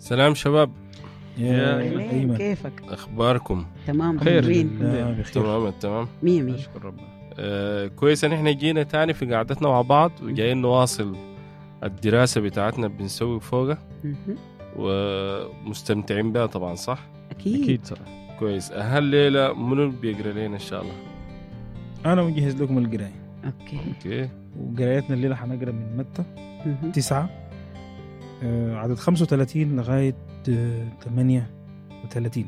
سلام شباب يا أهلين، أيمن كيفك اخباركم تمام خير حلوين لا بخير تمام تمام مية مية نشكر ربنا آه كويس ان احنا جينا تاني في قعدتنا مع بعض وجايين نواصل الدراسة بتاعتنا بنسوي فوقها مهم. ومستمتعين بها طبعا صح؟ اكيد اكيد صراحه كويس هالليلة منو بيقرا لنا ان شاء الله؟ انا مجهز لكم القرايه اوكي اوكي وقرايتنا الليله حنقرا من متى مهم. تسعة آه، عدد 35 لغاية آه، 38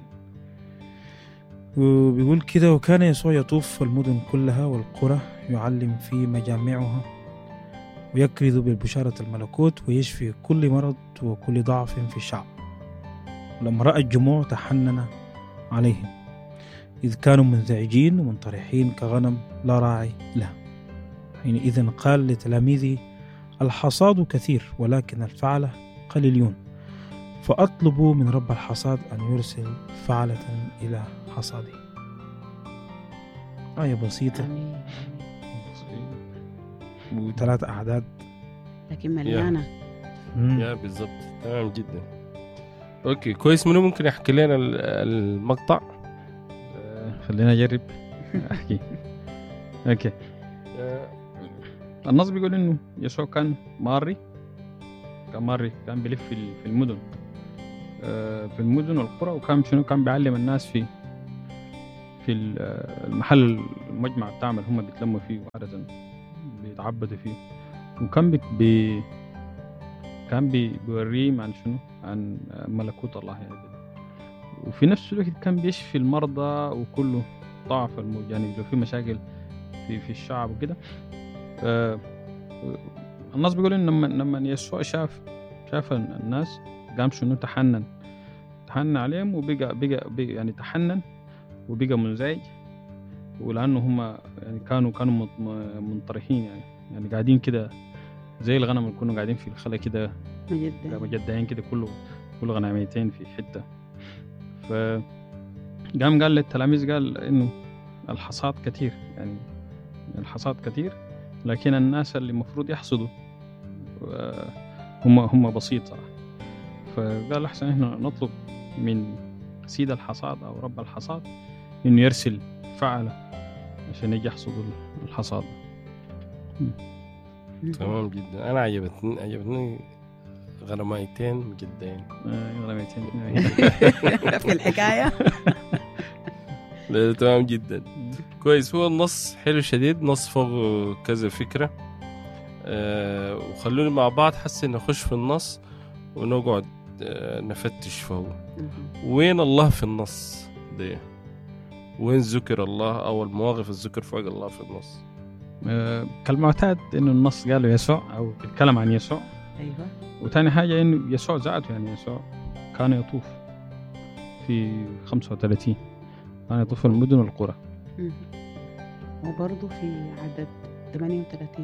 وبيقول كده وكان يسوع يطوف المدن كلها والقرى يعلم في مجامعها ويكرز بالبشارة الملكوت ويشفي كل مرض وكل ضعف في الشعب ولما رأى الجموع تحنن عليهم إذ كانوا منزعجين ومنطرحين كغنم لا راعي لها حينئذ قال لتلاميذه الحصاد كثير ولكن الفعلة قليلون فأطلبوا من رب الحصاد أن يرسل فعلة إلى حصاده آية بسيطة آمين. وثلاث أعداد لكن مليانة مم. يا بالضبط تمام جدا اوكي كويس منو ممكن يحكي لنا ال- المقطع؟ آه، خلينا اجرب احكي اوكي آه، النص بيقول انه يسوع كان ماري كان ماري كان بيلف في ال- في المدن آه، في المدن والقرى وكان شنو كان بيعلم الناس في في ال- آه، المحل المجمع بتاعهم اللي هم بيتلموا فيه وعادة بيتعبدوا فيه وكان بي بي كان بي بيوريهم عن شنو عن آه، ملكوت الله يعني وفي نفس الوقت كان بيشفي المرضى وكله ضعف الموج يعني لو في مشاكل في في الشعب وكده آه، الناس بيقول ان لما لما يسوع شاف شاف الناس قام شنو تحنن تحنن عليهم وبقى بقى, بقى يعني تحنن وبقى منزعج ولانه هم يعني كانوا كانوا مط- م- منطرحين يعني يعني قاعدين كده زي الغنم اللي كانوا قاعدين في الخلا كده مجدا مجدعين كده كله كل غنميتين في حته ف قام قال للتلاميذ قال انه الحصاد كثير يعني الحصاد كثير لكن الناس اللي المفروض يحصدوا آه، هم هم بسيط صراحه فقال احسن احنا نطلب من سيد الحصاد او رب الحصاد انه يرسل فعله عشان يجي يحصدوا الحصاد تمام جدا انا عجبتني عجبتني غرمايتين مجدين آه، غنميتين في الحكاية لا، تمام جدا كويس هو النص حلو شديد نص فوق كذا فكرة آه وخلوني مع بعض حسي نخش في النص ونقعد آه نفتش فوق مهم. وين الله في النص ده وين ذكر الله او المواقف الذكر فوق الله في النص آه، كالمعتاد انه النص قالوا يسوع او بيتكلم عن يسوع ايوه وتاني حاجة إنه يسوع ذاته يعني يسوع كان يطوف في 35 كان يطوف في المدن والقرى مهم. وبرضه في عدد 38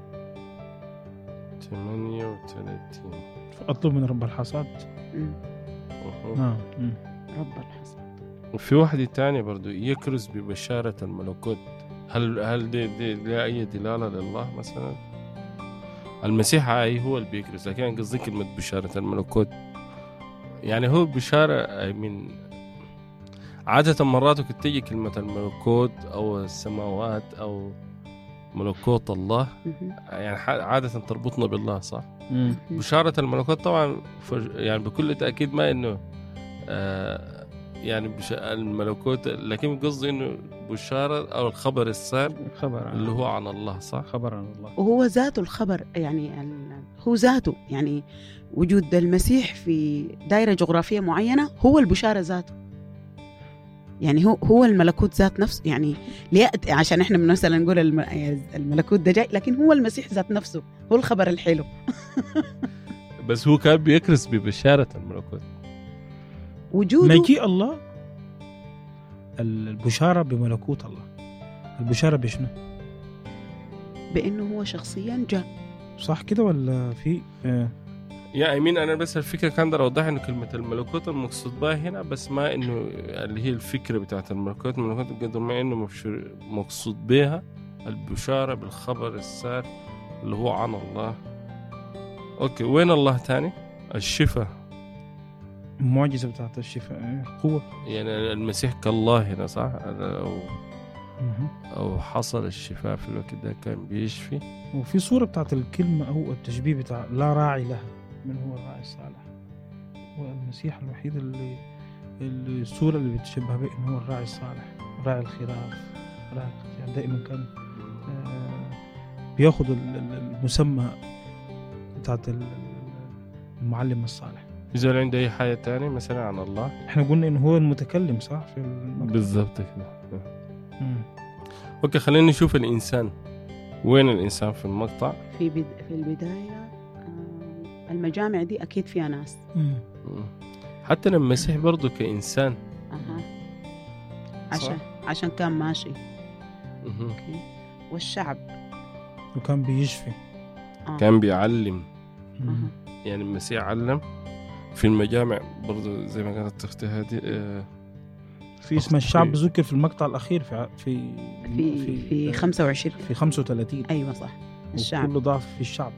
38 فأطلب من رب الحصاد مم. أهو. نعم مم. رب الحصاد وفي واحدة تانية برضو يكرز ببشارة الملكوت هل هل دي, دي, دي أي دلالة لله مثلا؟ المسيح أي هو اللي بيكرز لكن أنا قصدي كلمة بشارة الملكوت يعني هو بشارة من عادة مرات كنت تيجي كلمة الملكوت أو السماوات أو ملكوت الله مهم. يعني ح- عادة تربطنا بالله صح؟ مم. بشارة الملكوت طبعا فج- يعني بكل تأكيد ما إنه آه يعني بش... الملكوت لكن قصدي إنه بشارة أو الخبر السار خبر عن اللي هو عن الله صح؟ خبر عن الله وهو ذاته الخبر يعني ال- هو ذاته يعني وجود المسيح في دائرة جغرافية معينة هو البشارة ذاته يعني هو هو الملكوت ذات نفسه يعني ليأتي عشان احنا مثلا نقول الم- الملكوت ده جاي لكن هو المسيح ذات نفسه هو الخبر الحلو بس هو كان بيكرس ببشارة الملكوت وجوده مجيء الله البشارة بملكوت الله البشارة بشنو؟ بانه هو شخصيا جاء صح كده ولا في آه. يا أمين أنا بس الفكرة كان أقدر أوضح إنه كلمة الملكوت المقصود بها هنا بس ما إنه اللي هي الفكرة بتاعت الملكوت الملكوت قدر ما إنه مبشر- مقصود بها البشارة بالخبر السار اللي هو عن الله أوكي وين الله تاني؟ الشفاء المعجزة بتاعت الشفاء قوة يعني المسيح كالله هنا صح أو مهم. او حصل الشفاء في الوقت ده كان بيشفي وفي صورة بتاعت الكلمة أو التشبيه بتاع لا راعي لها من هو الراعي الصالح هو المسيح الوحيد اللي اللي الصورة اللي بتشبه به إنه هو الراعي الصالح راعي الخراف راعي يعني دائما كان آه، بياخد ال- ال- المسمى بتاعت ال- ال- المعلم الصالح إذا عنده أي حاجة تانية مثلا عن الله احنا قلنا إنه هو المتكلم صح في المقطع بالضبط كده مم. اوكي خلينا نشوف الانسان وين الانسان في المقطع في بد... في البدايه آه، المجامع دي اكيد فيها ناس مم. مم. حتى لما المسيح برضه كانسان اها عشان عشان كان ماشي مهم. اوكي والشعب وكان بيشفي آه. كان بيعلم مم. أها. يعني المسيح علم في المجامع برضه زي ما قالت اختي هذه آه، في اسم الشعب ذكر في المقطع الأخير في في في في 25 في 35 ايوه صح الشعب كل ضعف في الشعب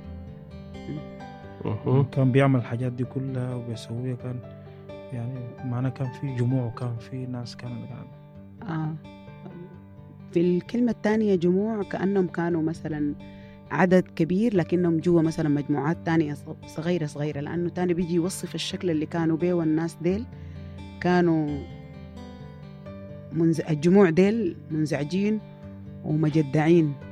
مهم. كان بيعمل الحاجات دي كلها وبيسويها كان يعني معناه كان في جموع وكان في ناس كانت قاعدة آه. في الكلمة الثانية جموع كأنهم كانوا مثلا عدد كبير لكنهم جوا مثلا مجموعات تانية ص- صغيرة صغيرة لأنه تاني بيجي يوصف الشكل اللي كانوا بيه والناس ديل كانوا منز... الجموع ديل منزعجين ومجدعين